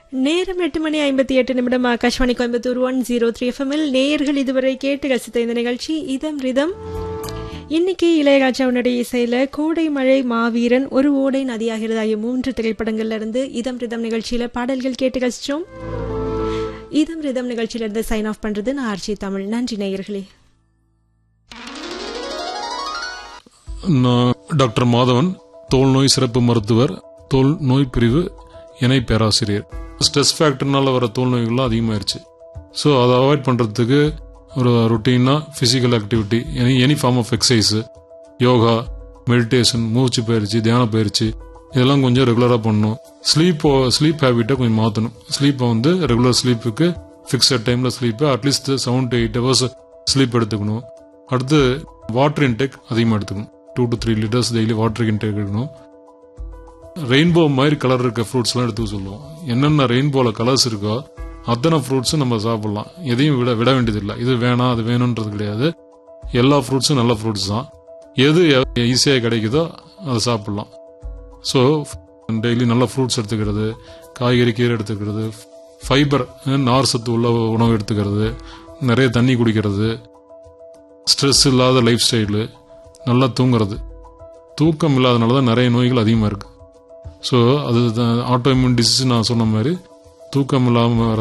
நேரம் எட்டு மணி ஐம்பத்தி எட்டு நிமிடம் Akashvani Coimbatore one zero three எஃப்எம்மில் நேயர்கள் இதுவரை கேட்டு ரசித்த இந்த நிகழ்ச்சி இதம் ரிதம் இன்னைக்கு இளையராஜாவுடைய இசையில கோடை மழை மாவீரன் ஒரு ஓடை நதியாகிறது ஆகிய மூன்று திரைப்படங்கள்ல இருந்து இதம் ரிதம் நிகழ்ச்சியில பாடல்கள் கேட்டு ரசிச்சோம் இதம் ரிதம் நிகழ்ச்சியில இருந்து சைன் ஆஃப் பண்றது நான் ஆர்ச்சி தமிழ் நன்றி நேயர்களே நான் டாக்டர் மாதவன் தோல் நோய் சிறப்பு மருத்துவர் தோல் நோய் பிரிவு இணை பேராசிரியர் ஸ்ட்ரெஸ் ஃபேக்டர்னால வர தோல் நோய்கள்லாம் அதிகமாயிருச்சு ஸோ அதை அவாய்ட் பண்ணுறதுக்கு ஒரு ரொட்டீனாக physical activity any any form of exercise yoga meditation மூச்சு பயிற்சி தியான பயிற்சி இதெல்லாம் கொஞ்சம் ரெகுலராக பண்ணணும் ஸ்லீப்போ ஸ்லீப் ஹேபிட்டை கொஞ்சம் மாற்றணும் ஸ்லீப்பை வந்து ரெகுலர் ஸ்லீப்புக்கு ஃபிக்ஸட் டைமில் sleep at least seven to eight hours sleep எடுத்துக்கணும் அடுத்து வாட்டர் இன்டேக் அதிகமாக எடுத்துக்கணும் two to three litres daily water intake எடுக்கணும் ரெயின்போ மாதிரி கலர் இருக்க ஃப்ரூட்ஸ்லாம் எடுத்துக்க சொல்லுவோம் என்னென்ன ரெயின்போல கலர்ஸ் இருக்கோ அத்தனை ஃப்ரூட்ஸும் நம்ம சாப்பிடலாம் எதையும் விட விட வேண்டியதில்லை இது வேணாம் அது வேணுன்றது கிடையாது எல்லா ஃப்ரூட்ஸும் நல்ல ஃப்ரூட்ஸ் தான் எது ஈஸியாக கிடைக்குதோ அதை சாப்பிடலாம் ஸோ டெய்லி நல்ல ஃப்ரூட்ஸ் எடுத்துக்கிறது காய்கறி கீரை எடுத்துக்கிறது ஃபைபர் நார் சத்து உள்ள உணவு எடுத்துக்கிறது நிறைய தண்ணி குடிக்கிறது ஸ்ட்ரெஸ் இல்லாத லைஃப் ஸ்டைலு நல்லா தூங்குறது தூக்கம் இல்லாதனால தான் நிறைய நோய்கள் அதிகமாக இருக்குது ஸோ அது ஆட்டோ இம்யூன் டிசீஸ் நான் சொன்ன மாதிரி தூக்கம் இல்லாமல் வர